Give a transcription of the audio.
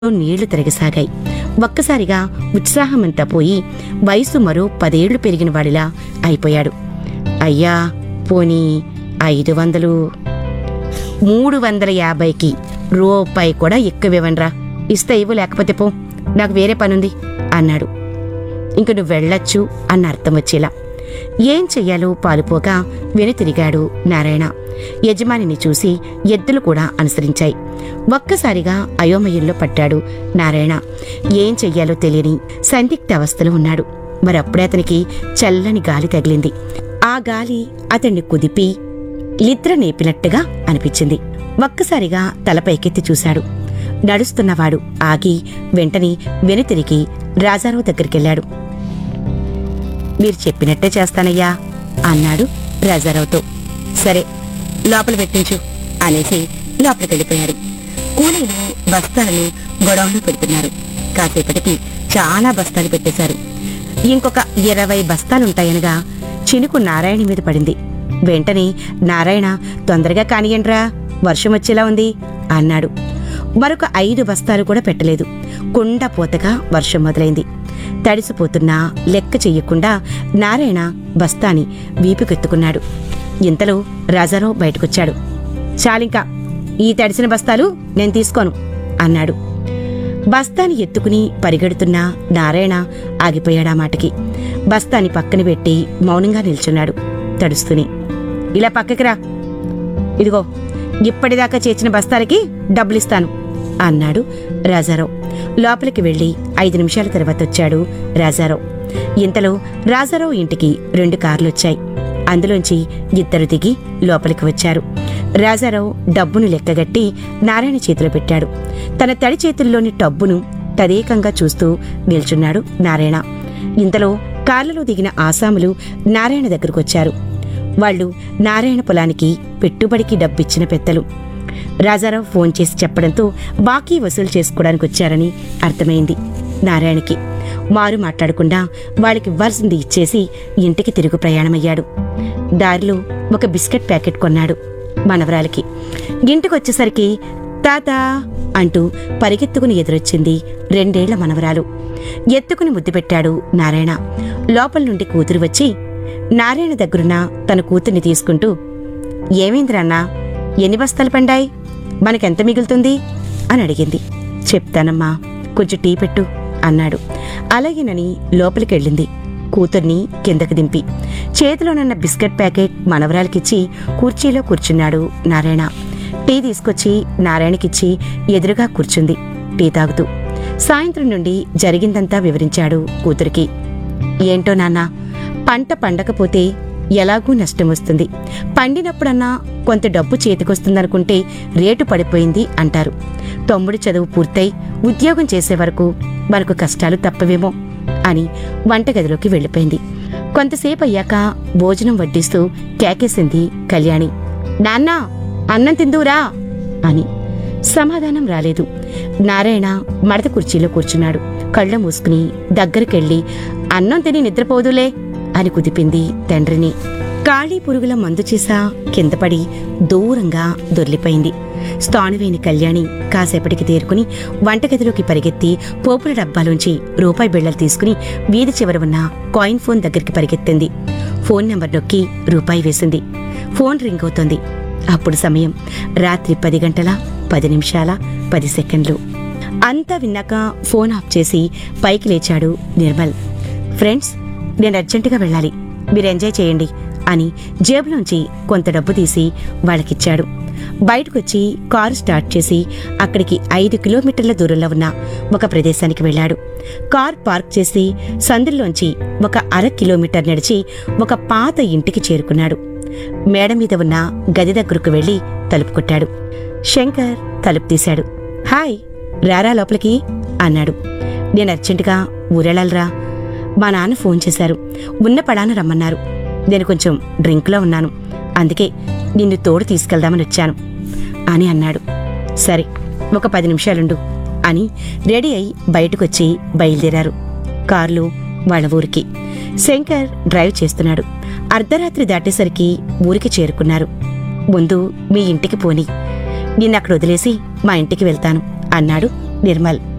నీళ్లు తిరగసాగాయి ఒక్కసారిగా ఉత్సాహమంతా పోయి వయసు మరో పదేళ్లు పెరిగిన వాడిలా అయిపోయాడు అయ్యా పోనీ ఐదు వందలు మూడు వందల యాభైకి రూపాయి కూడా ఎక్కువివ్వనరా ఇస్తే ఇవ్వు లేకపోతే పో నాకు వేరే పనుంది అన్నాడు ఇంక నువ్వు వెళ్ళొచ్చు అన్న అర్థం వచ్చేలా ఏం చెయ్యాలో పాలుపోక వెనుతిరిగాడు నారాయణ యజమానిని చూసి ఎద్దులు కూడా అనుసరించాయి ఒక్కసారిగా అయోమయంలో పట్టాడు నారాయణ ఏం చెయ్యాలో తెలియని సందిగ్ధ అవస్థలో ఉన్నాడు మరప్పుడే అతనికి చల్లని గాలి తగిలింది ఆ గాలి అతన్ని కుదిపి నిద్ర నేపినట్టుగా అనిపించింది ఒక్కసారిగా తల పైకెత్తి చూశాడు నడుస్తున్నవాడు ఆగి వెంటనే వెనుతిరిగి రాజారావు దగ్గరికెళ్ళాడు మీరు చెప్పినట్టే చేస్తానయ్యా అన్నాడు రాజారావుతో సరే లోపల పెట్టించు అనేసి లోపలికి వెళ్ళిపోయాడు కూలీలు బస్తాలను గొడవలో పెడుతున్నారు కాసేపటికి చాలా బస్తాలు పెట్టేశారు ఇంకొక ఇరవై బస్తాలుంటాయనగా చినుకు నారాయణ మీద పడింది వెంటనే నారాయణ తొందరగా కానియండ్రా వర్షం వచ్చేలా ఉంది అన్నాడు మరొక ఐదు బస్తాలు కూడా పెట్టలేదు కుండ పోతగా వర్షం మొదలైంది తడిసిపోతున్నా లెక్క చెయ్యకుండా నారాయణ బస్తాని వీపుకెత్తుకున్నాడు ఇంతలో రాజారావు బయటకొచ్చాడు చాలింకా ఈ తడిసిన బస్తాలు నేను తీసుకోను అన్నాడు బస్తాని ఎత్తుకుని పరిగెడుతున్న నారాయణ ఆగిపోయాడా మాటకి బస్తాని పక్కన పెట్టి మౌనంగా నిల్చున్నాడు తడుస్తూనే ఇలా పక్కకి రా ఇదిగో ఇప్పటిదాకా చేర్చిన బస్తాలకి డబ్బులిస్తాను అన్నాడు రాజారావు లోపలికి వెళ్లి ఐదు నిమిషాల తర్వాత వచ్చాడు రాజారావు ఇంతలో రాజారావు ఇంటికి రెండు కార్లొచ్చాయి అందులోంచి ఇద్దరు దిగి లోపలికి వచ్చారు రాజారావు డబ్బును లెక్కగట్టి నారాయణ చేతిలో పెట్టాడు తన తడి చేతుల్లోని డబ్బును తదేకంగా చూస్తూ నిల్చున్నాడు నారాయణ ఇంతలో కార్లలో దిగిన ఆసాములు నారాయణ దగ్గరకొచ్చారు వాళ్ళు నారాయణ పొలానికి పెట్టుబడికి డబ్బిచ్చిన పెద్దలు రాజారావు ఫోన్ చేసి చెప్పడంతో బాకీ వసూలు చేసుకోవడానికి వచ్చారని అర్థమైంది నారాయణకి మారు మాట్లాడకుండా వాళ్ళకి ఇవ్వాల్సింది ఇచ్చేసి ఇంటికి తిరుగు ప్రయాణమయ్యాడు దారిలో ఒక బిస్కెట్ ప్యాకెట్ కొన్నాడు మనవరాలకి ఇంటికొచ్చేసరికి తాత అంటూ పరిగెత్తుకుని ఎదురొచ్చింది రెండేళ్ల మనవరాలు ఎత్తుకుని ముద్దు పెట్టాడు నారాయణ లోపల నుండి కూతురు వచ్చి నారాయణ దగ్గరున్న తన కూతుర్ని తీసుకుంటూ ఏమైందిరన్నా ఎన్ని బస్తాలు పండాయి మనకెంత మిగులుతుంది అని అడిగింది చెప్తానమ్మా కొంచెం టీ పెట్టు అన్నాడు అలాగేనని లోపలికెళ్ళింది కూతుర్ని కిందకి దింపి చేతిలోనున్న బిస్కెట్ ప్యాకెట్ మనవరాలకిచ్చి కుర్చీలో కూర్చున్నాడు నారాయణ టీ తీసుకొచ్చి నారాయణకిచ్చి ఎదురుగా కూర్చుంది టీ తాగుతూ సాయంత్రం నుండి జరిగిందంతా వివరించాడు కూతురికి ఏంటో నాన్నా పంట పండకపోతే ఎలాగూ నష్టం వస్తుంది పండినప్పుడన్నా కొంత డబ్బు చేతికొస్తుందనుకుంటే రేటు పడిపోయింది అంటారు తమ్ముడి చదువు పూర్తయి ఉద్యోగం చేసే వరకు మనకు కష్టాలు తప్పవేమో అని వంటగదిలోకి వెళ్ళిపోయింది కొంతసేపు అయ్యాక భోజనం వడ్డిస్తూ కేకేసింది కళ్యాణి నాన్నా అన్నం తిందువురా అని సమాధానం రాలేదు నారాయణ మడత కుర్చీలో కూర్చున్నాడు కళ్ళ మూసుకుని దగ్గరికెళ్ళి అన్నం తిని నిద్రపోదులే అని కుదిపింది తండ్రిని కాళీ పురుగుల మందు చేసా కిందపడి దూరంగా దొర్లిపోయింది స్థానువేని కళ్యాణి కాసేపటికి తేరుకుని వంటగదిలోకి పరిగెత్తి పోపుల డబ్బాలోంచి రూపాయి బిళ్ళలు తీసుకుని వీధి చివర ఉన్న కాయిన్ ఫోన్ దగ్గరికి పరిగెత్తింది ఫోన్ నెంబర్ నొక్కి రూపాయి వేసింది ఫోన్ రింగ్ అవుతోంది అప్పుడు సమయం రాత్రి పది గంటల పది నిమిషాల పది సెకండ్లు అంతా విన్నాక ఫోన్ ఆఫ్ చేసి పైకి లేచాడు నిర్మల్ ఫ్రెండ్స్ నేను అర్జెంటుగా వెళ్ళాలి మీరు ఎంజాయ్ చేయండి అని జేబులోంచి కొంత డబ్బు తీసి వాళ్ళకిచ్చాడు బయటకొచ్చి కారు స్టార్ట్ చేసి అక్కడికి ఐదు కిలోమీటర్ల దూరంలో ఉన్న ఒక ప్రదేశానికి వెళ్ళాడు కార్ పార్క్ చేసి సందుల్లోంచి ఒక అర కిలోమీటర్ నడిచి ఒక పాత ఇంటికి చేరుకున్నాడు మేడ మీద ఉన్న గది దగ్గరకు వెళ్లి తలుపు కొట్టాడు శంకర్ తలుపు తీశాడు హాయ్ రారా లోపలికి అన్నాడు నేను అర్జెంటుగా ఊరెళ్ళాలరా మా నాన్న ఫోన్ చేశారు ఉన్న పడాన రమ్మన్నారు నేను కొంచెం డ్రింక్లో ఉన్నాను అందుకే నిన్ను తోడు తీసుకెళ్దామని వచ్చాను అని అన్నాడు సరే ఒక పది నిమిషాలుండు అని రెడీ అయి బయటకొచ్చి బయలుదేరారు కార్లు వాళ్ళ ఊరికి శంకర్ డ్రైవ్ చేస్తున్నాడు అర్ధరాత్రి దాటేసరికి ఊరికి చేరుకున్నారు ముందు మీ ఇంటికి పోని నిన్నక్కడ వదిలేసి మా ఇంటికి వెళ్తాను అన్నాడు నిర్మల్